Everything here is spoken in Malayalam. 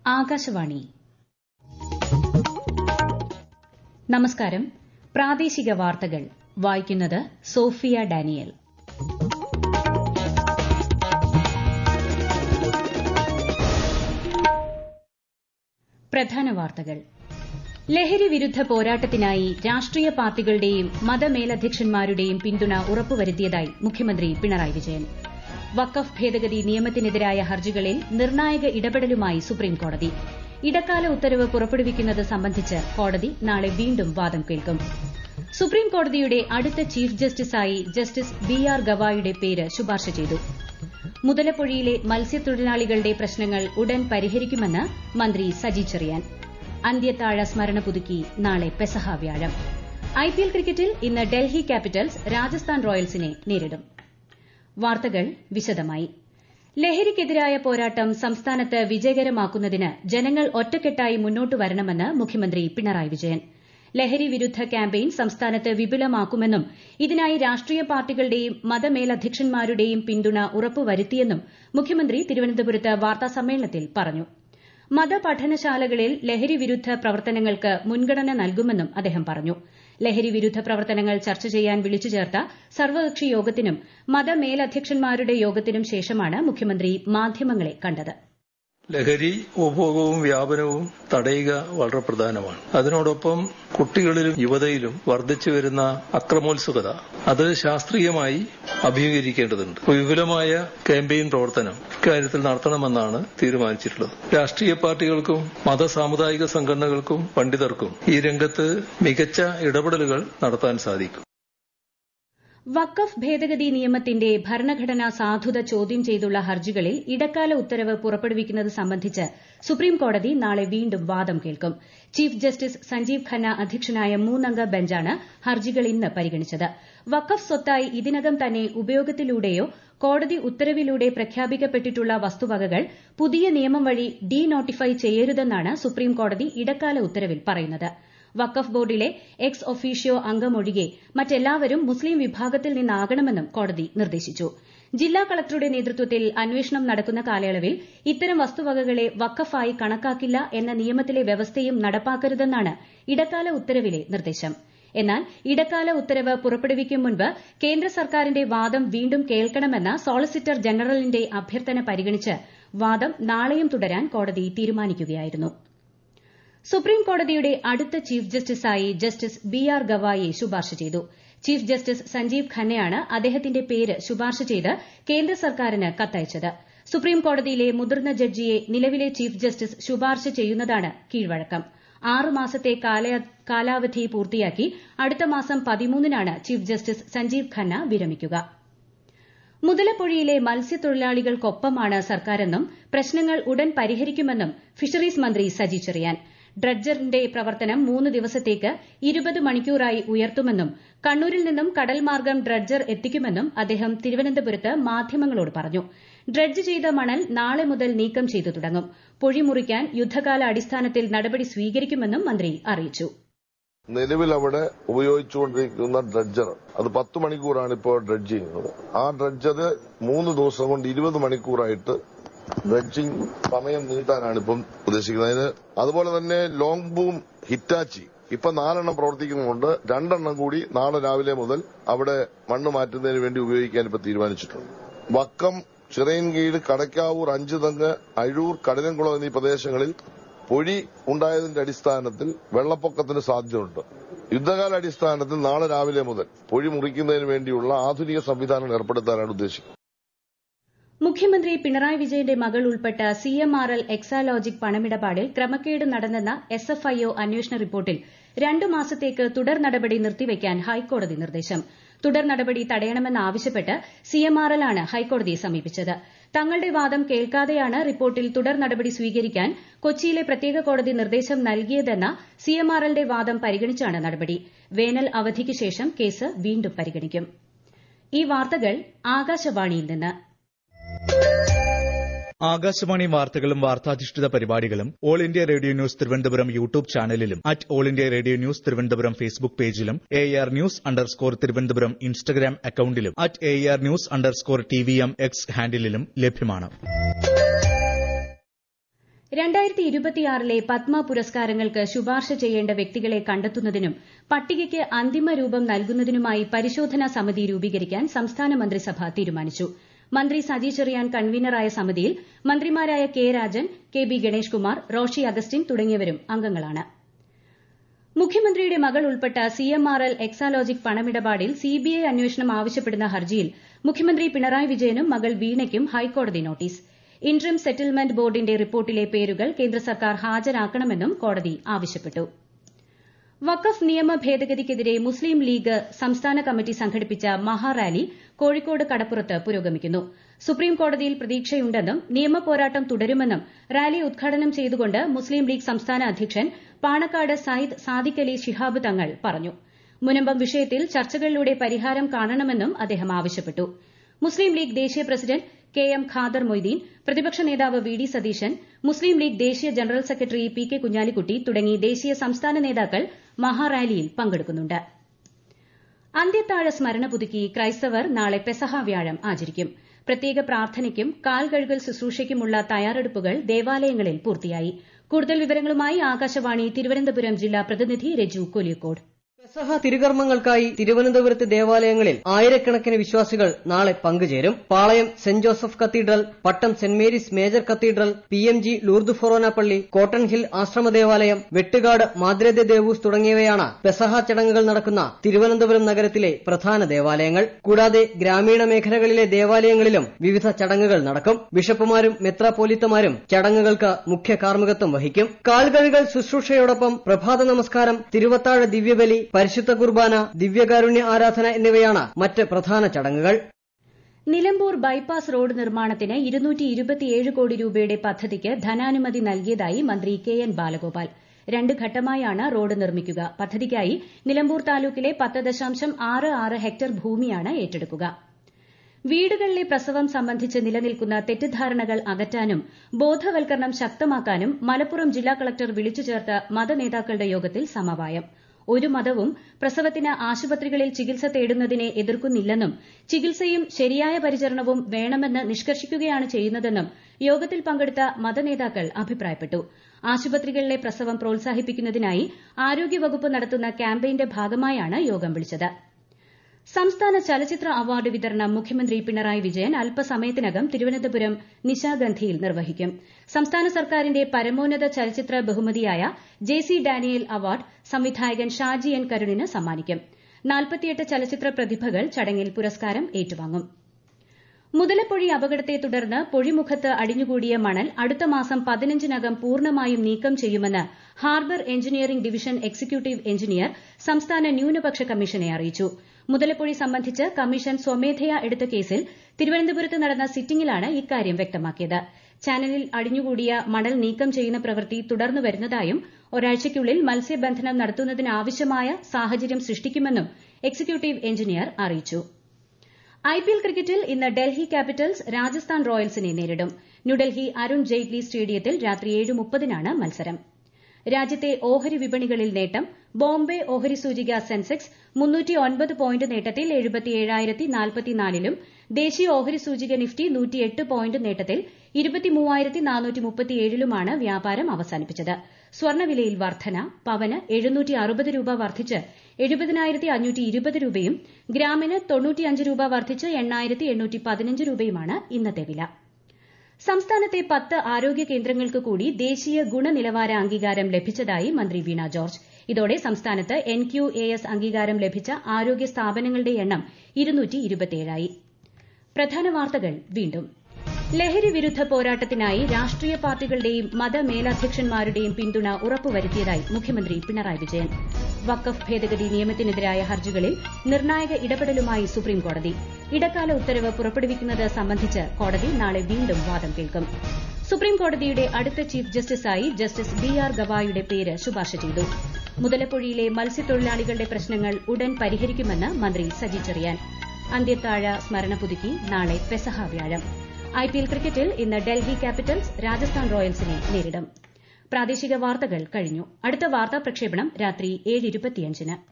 ആകാശവാണി നമസ്കാരം പ്രാദേശിക വാർത്തകൾ വായിക്കുന്നത് സോഫിയ ഡാനിയൽ പ്രധാന വാർത്തകൾ ലഹരി വിരുദ്ധ പോരാട്ടത്തിനായി രാഷ്ട്രീയ പാർട്ടികളുടെയും മതമേലധ്യക്ഷന്മാരുടെയും പിന്തുണ ഉറപ്പുവരുത്തിയതായി മുഖ്യമന്ത്രി പിണറായി വിജയൻ വഖഫ് ഭേദഗതി നിയമത്തിനെതിരായ ഹർജികളിൽ നിർണായക ഇടപെടലുമായി സുപ്രീംകോടതി ഇടക്കാല ഉത്തരവ് പുറപ്പെടുവിക്കുന്നത് സംബന്ധിച്ച് കോടതി നാളെ വീണ്ടും വാദം കേൾക്കും സുപ്രീംകോടതിയുടെ അടുത്ത ചീഫ് ജസ്റ്റിസായി ജസ്റ്റിസ് ബി ആർ ഗവായിയുടെ പേര് ശുപാർശ ചെയ്തു മുതലപ്പൊഴിയിലെ മത്സ്യത്തൊഴിലാളികളുടെ പ്രശ്നങ്ങൾ ഉടൻ പരിഹരിക്കുമെന്ന് മന്ത്രി സജി ചെറിയാൻ അന്ത്യത്താഴ സ്മരണ പുതുക്കി നാളെ പെസഹ വ്യാഴം ഐപിഎൽ ക്രിക്കറ്റിൽ ഇന്ന് ഡൽഹി ക്യാപിറ്റൽസ് രാജസ്ഥാൻ റോയൽസിനെ നേരിടും വാർത്തകൾ വിശദമായി ലഹരിക്കെതിരായ പോരാട്ടം സംസ്ഥാനത്ത് വിജയകരമാക്കുന്നതിന് ജനങ്ങൾ ഒറ്റക്കെട്ടായി മുന്നോട്ട് വരണമെന്ന് മുഖ്യമന്ത്രി പിണറായി വിജയൻ ലഹരി വിരുദ്ധ ക്യാമ്പയിൻ സംസ്ഥാനത്ത് വിപുലമാക്കുമെന്നും ഇതിനായി രാഷ്ട്രീയ പാർട്ടികളുടെയും മതമേലധ്യക്ഷന്മാരുടെയും പിന്തുണ ഉറപ്പുവരുത്തിയെന്നും മുഖ്യമന്ത്രി തിരുവനന്തപുരത്ത് വാർത്താസമ്മേളനത്തിൽ പറഞ്ഞു മതപഠനശാലകളിൽ ലഹരി വിരുദ്ധ പ്രവർത്തനങ്ങൾക്ക് മുൻഗണന നൽകുമെന്നും അദ്ദേഹം പറഞ്ഞു ലഹരി വിരുദ്ധ പ്രവർത്തനങ്ങൾ ചർച്ച ചെയ്യാൻ വിളിച്ചു ചേർത്ത സർവകക്ഷി യോഗത്തിനും മതമേലധ്യക്ഷന്മാരുടെ യോഗത്തിനും ശേഷമാണ് മുഖ്യമന്ത്രി മാധ്യമങ്ങളെ കണ്ടത് ലഹരി ഉപഭോഗവും വ്യാപനവും തടയുക വളരെ പ്രധാനമാണ് അതിനോടൊപ്പം കുട്ടികളിലും യുവതയിലും വർദ്ധിച്ചു വരുന്ന അക്രമോത്സുകത അത് ശാസ്ത്രീയമായി അഭിമുഖീകരിക്കേണ്ടതുണ്ട് വിപുലമായ ക്യാമ്പയിൻ പ്രവർത്തനം ഇക്കാര്യത്തിൽ നടത്തണമെന്നാണ് തീരുമാനിച്ചിട്ടുള്ളത് രാഷ്ട്രീയ പാർട്ടികൾക്കും മത സാമുദായിക സംഘടനകൾക്കും പണ്ഡിതർക്കും ഈ രംഗത്ത് മികച്ച ഇടപെടലുകൾ നടത്താൻ സാധിക്കും വഖഫ് ഭേദഗതി നിയമത്തിന്റെ ഭരണഘടനാ സാധുത ചോദ്യം ചെയ്തുള്ള ഹർജികളിൽ ഇടക്കാല ഉത്തരവ് പുറപ്പെടുവിക്കുന്നത് സംബന്ധിച്ച് സുപ്രീംകോടതി നാളെ വീണ്ടും വാദം കേൾക്കും ചീഫ് ജസ്റ്റിസ് സഞ്ജീവ് ഖന്ന അധ്യക്ഷനായ മൂന്നംഗ ബെഞ്ചാണ് ഹർജികൾ ഇന്ന് പരിഗണിച്ചത് വഖഫ് സ്വത്തായി ഇതിനകം തന്നെ ഉപയോഗത്തിലൂടെയോ കോടതി ഉത്തരവിലൂടെ പ്രഖ്യാപിക്കപ്പെട്ടിട്ടുള്ള വസ്തുവകകൾ പുതിയ നിയമം വഴി ഡീ നോട്ടിഫൈ ചെയ്യരുതെന്നാണ് സുപ്രീംകോടതി ഇടക്കാല ഉത്തരവിൽ പറയുന്നത് വഖഫ് ബോർഡിലെ എക്സ് ഒഫീഷ്യോ അംഗമൊഴികെ മറ്റെല്ലാവരും മുസ്ലിം വിഭാഗത്തിൽ നിന്നാകണമെന്നും കോടതി നിർദ്ദേശിച്ചു ജില്ലാ കളക്ടറുടെ നേതൃത്വത്തിൽ അന്വേഷണം നടക്കുന്ന കാലയളവിൽ ഇത്തരം വസ്തുവകകളെ വഖഫായി കണക്കാക്കില്ല എന്ന നിയമത്തിലെ വ്യവസ്ഥയും നടപ്പാക്കരുതെന്നാണ് ഇടക്കാല ഉത്തരവിലെ നിർദ്ദേശം എന്നാൽ ഇടക്കാല ഉത്തരവ് പുറപ്പെടുവിക്കും മുൻപ് കേന്ദ്ര സർക്കാരിന്റെ വാദം വീണ്ടും കേൾക്കണമെന്ന സോളിസിറ്റർ ജനറലിന്റെ അഭ്യർത്ഥന പരിഗണിച്ച് വാദം നാളെയും തുടരാൻ കോടതി തീരുമാനിക്കുകയായിരുന്നു സുപ്രീംകോടതിയുടെ അടുത്ത ചീഫ് ജസ്റ്റിസായി ജസ്റ്റിസ് ബി ആർ ഗവായിയെ ശുപാർശ ചെയ്തു ചീഫ് ജസ്റ്റിസ് സഞ്ജീവ് ഖന്നയാണ് അദ്ദേഹത്തിന്റെ പേര് ശുപാർശ ചെയ്ത് കേന്ദ്ര സർക്കാരിന് കത്തയച്ചത് സുപ്രീംകോടതിയിലെ മുതിർന്ന ജഡ്ജിയെ നിലവിലെ ചീഫ് ജസ്റ്റിസ് ശുപാർശ ചെയ്യുന്നതാണ് കീഴ്വഴക്കം ആറ് മാസത്തെ കാലാവധി പൂർത്തിയാക്കി അടുത്ത മാസം പതിമൂന്നിനാണ് ചീഫ് ജസ്റ്റിസ് സഞ്ജീവ് ഖന്ന വിരമിക്കുക മുതലപ്പൊഴിയിലെ മത്സ്യത്തൊഴിലാളികൾക്കൊപ്പമാണ് സർക്കാരെന്നും പ്രശ്നങ്ങൾ ഉടൻ പരിഹരിക്കുമെന്നും ഫിഷറീസ് മന്ത്രി സജി ചെറിയാൻ ഡ്രഡ്ജറിന്റെ പ്രവർത്തനം മൂന്ന് ദിവസത്തേക്ക് ഇരുപത് മണിക്കൂറായി ഉയർത്തുമെന്നും കണ്ണൂരിൽ നിന്നും കടൽമാർഗം ഡ്രഡ്ജർ എത്തിക്കുമെന്നും അദ്ദേഹം തിരുവനന്തപുരത്ത് മാധ്യമങ്ങളോട് പറഞ്ഞു ഡ്രഡ്ജ് ചെയ്ത മണൽ നാളെ മുതൽ നീക്കം ചെയ്തു തുടങ്ങും പൊഴി മുറിക്കാൻ യുദ്ധകാല അടിസ്ഥാനത്തിൽ നടപടി സ്വീകരിക്കുമെന്നും മന്ത്രി അറിയിച്ചു നിലവിൽ അവിടെ ഉപയോഗിച്ചുകൊണ്ടിരിക്കുന്ന ഡ്രഡ്ജർ അത് പത്ത് മണിക്കൂറാണ് ഇപ്പോൾ ഡ്രഡ്ജ് ചെയ്യുന്നത് ആ ഡ്രഡ്ജർ മൂന്ന് ദിവസം കൊണ്ട് ഇരുപത് മണിക്കൂറായിട്ട് ഡ്രഡ്ജിംഗ് സമയം നീട്ടാനാണ് ഇപ്പം ഉദ്ദേശിക്കുന്നത് അതിന് അതുപോലെ തന്നെ ലോങ് ബൂം ഹിറ്റാച്ചി ഇപ്പൊ നാലെണ്ണം പ്രവർത്തിക്കുന്നുണ്ട് രണ്ടെണ്ണം കൂടി നാളെ രാവിലെ മുതൽ അവിടെ മണ്ണ് മാറ്റുന്നതിന് വേണ്ടി ഉപയോഗിക്കാൻ ഇപ്പൊ തീരുമാനിച്ചിട്ടുണ്ട് വക്കം ചിറയൻകീഴ് കടക്കാവൂർ അഞ്ചുതങ്ങ് അഴൂർ കടലംകുളം എന്നീ പ്രദേശങ്ങളിൽ പൊഴി ഉണ്ടായതിന്റെ അടിസ്ഥാനത്തിൽ വെള്ളപ്പൊക്കത്തിന് സാധ്യതയുണ്ട് യുദ്ധകാല അടിസ്ഥാനത്തിൽ നാളെ രാവിലെ മുതൽ പൊഴി മുറിക്കുന്നതിന് വേണ്ടിയുള്ള ആധുനിക സംവിധാനം ഏർപ്പെടുത്താനാണ് ഉദ്ദേശിക്കുന്നത് മുഖ്യമന്ത്രി പിണറായി വിജയന്റെ മകൾ ഉൾപ്പെട്ട C M R L Exalogic പണമിടപാടിൽ ക്രമക്കേട് നടന്നെന്ന എസ് എഫ് ഐ ഒ അന്വേഷണ റിപ്പോർട്ടിൽ രണ്ടു മാസത്തേക്ക് തുടർ നടപടി നിർത്തിവെക്കാൻ ഹൈക്കോടതി നിർദ്ദേശം തുടർ നടപടി തടയണമെന്നാവശ്യപ്പെട്ട് സി എം ആർ എൽ ആണ് ഹൈക്കോടതിയെ സമീപിച്ചത് തങ്ങളുടെ വാദം കേൾക്കാതെയാണ് റിപ്പോർട്ടിൽ തുടർ നടപടി സ്വീകരിക്കാൻ കൊച്ചിയിലെ പ്രത്യേക കോടതി നിർദ്ദേശം നൽകിയതെന്ന സി എം ആർ എല്ലിന്റെ വാദം പരിഗണിച്ചാണ് നടപടി വേനൽ അവധിക്ക് ശേഷം കേസ് വീണ്ടും പരിഗണിക്കും ഈ വാർത്തകൾ ആകാശവാണിയിൽ നിന്ന് ആകാശവാണി വാർത്തകളും വാർത്താധിഷ്ഠിത പരിപാടികളും all India radio news Thiruvananthapuram YouTube ചാനലിലും at all India radio news Thiruvananthapuram Facebook പേജിലും A R news underscore Thiruvananthapuram Instagram അക്കൌണ്ടിലും at A R news underscore T V M X ഹാൻഡിലും ലഭ്യമാണ് രണ്ടായിരത്തി ഇരുപത്തിയാറിലെ പത്മ പുരസ്കാരങ്ങൾക്ക് ശുപാർശ ചെയ്യേണ്ട വ്യക്തികളെ കണ്ടെത്തുന്നതിനും പട്ടികയ്ക്ക് അന്തിമ രൂപം നൽകുന്നതിനുമായി പരിശോധനാ സമിതി രൂപീകരിക്കാൻ സംസ്ഥാന മന്ത്രിസഭ തീരുമാനിച്ചു മന്ത്രി സജി ചെറിയാൻ കൺവീനറായ സമിതിയിൽ മന്ത്രിമാരായ K Rajan K B Ganesh Kumar Roshi Augustine തുടങ്ങിയവരും അംഗങ്ങളാണ് മുഖ്യമന്ത്രിയുടെ മകൾ ഉൾപ്പെട്ട സിഎംആർഎൽ എക്സാലോജിക് പണമിടപാടിൽ സിബിഐ അന്വേഷണം ആവശ്യപ്പെടുന്ന ഹർജിയിൽ മുഖ്യമന്ത്രി പിണറായി വിജയനും മകൾ വീണയ്ക്കും ഹൈക്കോടതി നോട്ടീസ് ഇന്ററിം സെറ്റിൽമെന്റ് ബോർഡിന്റെ റിപ്പോർട്ടിലെ പേരുകൾ കേന്ദ്ര സർക്കാർ ഹാജരാക്കണമെന്നും കോടതി ആവശ്യപ്പെട്ടു വഖഫ് നിയമ ഭേദഗതിക്കെതിരെ മുസ്ലിം ലീഗ് സംസ്ഥാന കമ്മിറ്റി സംഘടിപ്പിച്ച മഹാറാലി കോഴിക്കോട് കടപ്പുറത്ത് പുരോഗമിക്കുന്നു സുപ്രീം കോടതിയിൽ പ്രതീക്ഷയുണ്ടെന്നും നിയമപോരാട്ടം തുടരുമെന്നും റാലി ഉദ്ഘാടനം ചെയ്തുകൊണ്ട് മുസ്ലിം ലീഗ് സംസ്ഥാന അധ്യക്ഷൻ പാണക്കാട് സയ്യിദ് സാദിഖ് അലി ശിഹാബ് തങ്ങൾ പറഞ്ഞു മുനമ്പം വിഷയത്തിൽ ചർച്ചകളിലൂടെ പരിഹാരം കാണണമെന്നും അദ്ദേഹം ആവശ്യപ്പെട്ടു മുസ്ലിം ലീഗ് ദേശീയ president K M Khader Moideen പ്രതിപക്ഷ നേതാവ് വി ഡി സതീശൻ മുസ്ലിം ലീഗ് ദേശീയ general secretary P K Kunhalikutty തുടങ്ങി ദേശീയ സംസ്ഥാന നേതാക്കൾ മഹാറാലിയിൽ പങ്കെടുക്കുന്നുണ്ട് അന്ത്യത്താഴ സ്മരണ പുതുക്കി ക്രൈസ്തവർ നാളെ പെസഹ വ്യാഴം ആചരിക്കും പ്രത്യേക പ്രാർത്ഥനയ്ക്കും കാൽ കഴുകൽ ശുശ്രൂഷയ്ക്കുമുള്ള തയ്യാറെടുപ്പുകൾ ദേവാലയങ്ങളിൽ പൂർത്തിയായി കൂടുതൽ വിവരങ്ങളുമായി ആകാശവാണി തിരുവനന്തപുരം ജില്ലാ പ്രതിനിധി രജു കൊലിയക്കോട് പെസഹ തിരുകർമ്മങ്ങൾക്കായി തിരുവനന്തപുരത്തെ ദേവാലയങ്ങളിൽ ആയിരക്കണക്കിന് വിശ്വാസികൾ നാളെ പങ്കുചേരും Palayam saint Joseph cathedral Pattom saint Mary's major cathedral P M G Lourdes ഫൊറോന പള്ളി കോട്ടൺ ഹിൽ ആശ്രമ ദേവാലയം വെട്ടുകാട് മാദ്രദ ദേവൂസ് തുടങ്ങിയവയാണ് പെസഹ ചടങ്ങുകൾ നടക്കുന്ന തിരുവനന്തപുരം നഗരത്തിലെ പ്രധാന ദേവാലയങ്ങൾ കൂടാതെ ഗ്രാമീണ മേഖലകളിലെ ദേവാലയങ്ങളിലും വിവിധ ചടങ്ങുകൾ നടക്കും ബിഷപ്പുമാരും മെത്രാപോലിത്തമാരും ചടങ്ങുകൾക്ക് മുഖ്യ കാർമ്മികത്വം വഹിക്കും കാൽകഴുകൾ ശുശ്രൂഷയോടൊപ്പം പ്രഭാത നമസ്കാരം തിരുവത്താഴ ദിവ്യബലി പരിശുദ്ധ കുർബാന ദിവ്യകാരുണ്യ ആരാധന എന്നിവയാണ് മറ്റ് പ്രധാന ചടങ്ങുകൾ നിലമ്പൂർ ബൈപ്പാസ് റോഡ് നിർമ്മാണത്തിന് കോടി രൂപയുടെ പദ്ധതിക്ക് ധനാനുമതി നൽകിയതായി മന്ത്രി കെ എൻ ബാലഗോപാൽ രണ്ട് ഘട്ടമായാണ് റോഡ് നിർമ്മിക്കുക പദ്ധതിക്കായി നിലമ്പൂർ താലൂക്കിലെ പത്ത് ദശാംശം ആറ് ആറ് ഹെക്ടർ ഭൂമിയാണ് ഏറ്റെടുക്കുക വീടുകളിലെ പ്രസവം സംബന്ധിച്ച് നിലനിൽക്കുന്ന തെറ്റിദ്ധാരണകൾ അകറ്റാനും ബോധവൽക്കരണം ശക്തമാക്കാനും മലപ്പുറം ജില്ലാ കളക്ടർ വിളിച്ചു ചേർത്ത മതനേതാക്കളുടെ യോഗത്തിൽ സമവായം ഒരു മതവും പ്രസവത്തിന് ആശുപത്രികളിൽ ചികിത്സ തേടുന്നതിനെ എതിർക്കുന്നില്ലെന്നും ചികിത്സയും ശരിയായ പരിചരണവും വേണമെന്ന് നിഷ്കർഷിക്കുകയാണ് ചെയ്യുന്നതെന്നും യോഗത്തിൽ പങ്കെടുത്ത മതനേതാക്കൾ അഭിപ്രായപ്പെട്ടു ആശുപത്രികളിലെ പ്രസവം പ്രോത്സാഹിപ്പിക്കുന്നതിനായി ആരോഗ്യവകുപ്പ് നടത്തുന്ന ക്യാമ്പയിന്റെ ഭാഗമായാണ് യോഗം വിളിച്ചത് സംസ്ഥാന ചലച്ചിത്ര അവാർഡ് വിതരണം മുഖ്യമന്ത്രി പിണറായി വിജയൻ അല്പസമയത്തിനകം തിരുവനന്തപുരം നിശാഗന്ധിയിൽ നിർവഹിക്കും സംസ്ഥാന സർക്കാരിന്റെ പരമോന്നത ചലച്ചിത്ര ബഹുമതിയായ ജെ സി ഡാനിയേൽ അവാർഡ് സംവിധായകൻ ഷാജി എൻ കരുണിന് സമ്മാനിക്കും നാൽപ്പത്തിയെട്ട് ചലച്ചിത്ര പ്രതിഭകൾ ചടങ്ങിൽ പുരസ്കാരം ഏറ്റുവാങ്ങും മുതലപ്പൊഴി അപകടത്തെ തുടർന്ന് പൊഴിമുഖത്ത് അടിഞ്ഞുകൂടിയ മണൽ അടുത്ത മാസം പതിനഞ്ചിനകം പൂർണ്ണമായും നീക്കം ചെയ്യുമെന്ന് harbour engineering division executive engineer സംസ്ഥാന ന്യൂനപക്ഷ കമ്മീഷനെ അറിയിച്ചു മുതലപ്പൊഴി സംബന്ധിച്ച് കമ്മീഷൻ സ്വമേധയാ എടുത്ത കേസിൽ തിരുവനന്തപുരത്ത് നടന്ന സിറ്റിംഗിലാണ് ഇക്കാര്യം വ്യക്തമാക്കിയത് ചാനലിൽ അടിഞ്ഞുകൂടിയ മണൽ നീക്കം ചെയ്യുന്ന പ്രവൃത്തി തുടർന്നു വരുന്നതായും ഒരാഴ്ചയ്ക്കുള്ളിൽ മത്സ്യബന്ധനം നടത്തുന്നതിനാവശ്യമായ സാഹചര്യം സൃഷ്ടിക്കുമെന്നും എക്സിക്യൂട്ടീവ് എഞ്ചിനീയർ അറിയിച്ചു ഐപിഎൽ ക്രിക്കറ്റിൽ ഇന്ന് ഡൽഹി ക്യാപിറ്റൽസ് രാജസ്ഥാൻ റോയൽസിനെ നേരിടും ന്യൂഡൽഹി അരുൺ ജെയ്റ്റ്ലി സ്റ്റേഡിയത്തിൽ രാത്രി ഏഴ് മുപ്പതിനാണ് മത്സരം രാജ്യത്തെ ഓഹരി വിപണികളിൽ നേട്ടം ബോംബെ ഓഹരി സൂചിക സെൻസെക്സ് മുന്നൂറ്റി ഒൻപത് പോയിന്റ് നേട്ടത്തിൽ എഴുപത്തിയേഴായിരത്തി നാൽപ്പത്തിനാലിലും ദേശീയ ഓഹരി സൂചിക നിഫ്റ്റി നൂറ്റിയെട്ട് പോയിന്റ് നേട്ടത്തിൽ ഇരുപത്തിമൂവായിരത്തി നാനൂറ്റി മുപ്പത്തിയേഴിലുമാണ് വ്യാപാരം അവസാനിപ്പിച്ചത് സ്വർണ്ണവിലയിൽ വർധന പവന് എഴുന്നൂറ്റി അറുപത് രൂപ വർദ്ധിച്ച് എഴുപതിനായിരത്തി അഞ്ഞൂറ്റി ഇരുപത് രൂപയും ഗ്രാമിന് തൊണ്ണൂറ്റിയഞ്ച് രൂപ വർദ്ധിച്ച് എണ്ണായിരത്തി എണ്ണൂറ്റി പതിനഞ്ച് രൂപയുമാണ് ഇന്നത്തെ വില സംസ്ഥാനത്തെ പത്ത് ആരോഗ്യ കേന്ദ്രങ്ങൾക്ക് കൂടി ദേശീയ ഗുണനിലവാര അംഗീകാരം ലഭിച്ചതായി മന്ത്രി വീണ ജോർജ് ഇതോടെ സംസ്ഥാനത്ത് എൻ ക്യു എ എസ് അംഗീകാരം ലഭിച്ച ആരോഗ്യ സ്ഥാപനങ്ങളുടെ എണ്ണം ഇരുന്നൂറ്റി പ്രധാന വാർത്തകൾ വീണ്ടും ലഹരി വിരുദ്ധ പോരാട്ടത്തിനായി രാഷ്ട്രീയ പാർട്ടികളുടെയും മതമേലധ്യക്ഷന്മാരുടെയും പിന്തുണ ഉറപ്പുവരുത്തിയതായി മുഖ്യമന്ത്രി പിണറായി വിജയൻ വഖഫ് ഭേദഗതി നിയമത്തിനെതിരായ ഹർജികളിൽ നിർണായക ഇടപെടലുമായി സുപ്രീംകോടതി ഇടക്കാല ഉത്തരവ് പുറപ്പെടുവിക്കുന്നത് സംബന്ധിച്ച് കോടതി നാളെ വീണ്ടും വാദം കേൾക്കും സുപ്രീംകോടതിയുടെ അടുത്ത ചീഫ് ജസ്റ്റിസായി ജസ്റ്റിസ് ബി ആർ ഗവായിയുടെ പേര് ശുപാർശ ചെയ്തു മുതലപ്പൊഴിയിലെ മത്സ്യത്തൊഴിലാളികളുടെ പ്രശ്നങ്ങൾ ഉടൻ പരിഹരിക്കുമെന്ന് മന്ത്രി സജി ചെറിയാൻ അന്ത്യത്താഴ സ്മരണ പുതുക്കി നാളെ പെസഹ വ്യാഴം ഐപിഎൽ ക്രിക്കറ്റിൽ ഇന്ന് ഡൽഹി ക്യാപിറ്റൽസ് രാജസ്ഥാൻ റോയൽസിനെ നേരിടും പ്രാദേശിക വാർത്തകൾ കഴിഞ്ഞു അടുത്ത വാർത്താ പ്രക്ഷേപണം രാത്രി ഏഴ്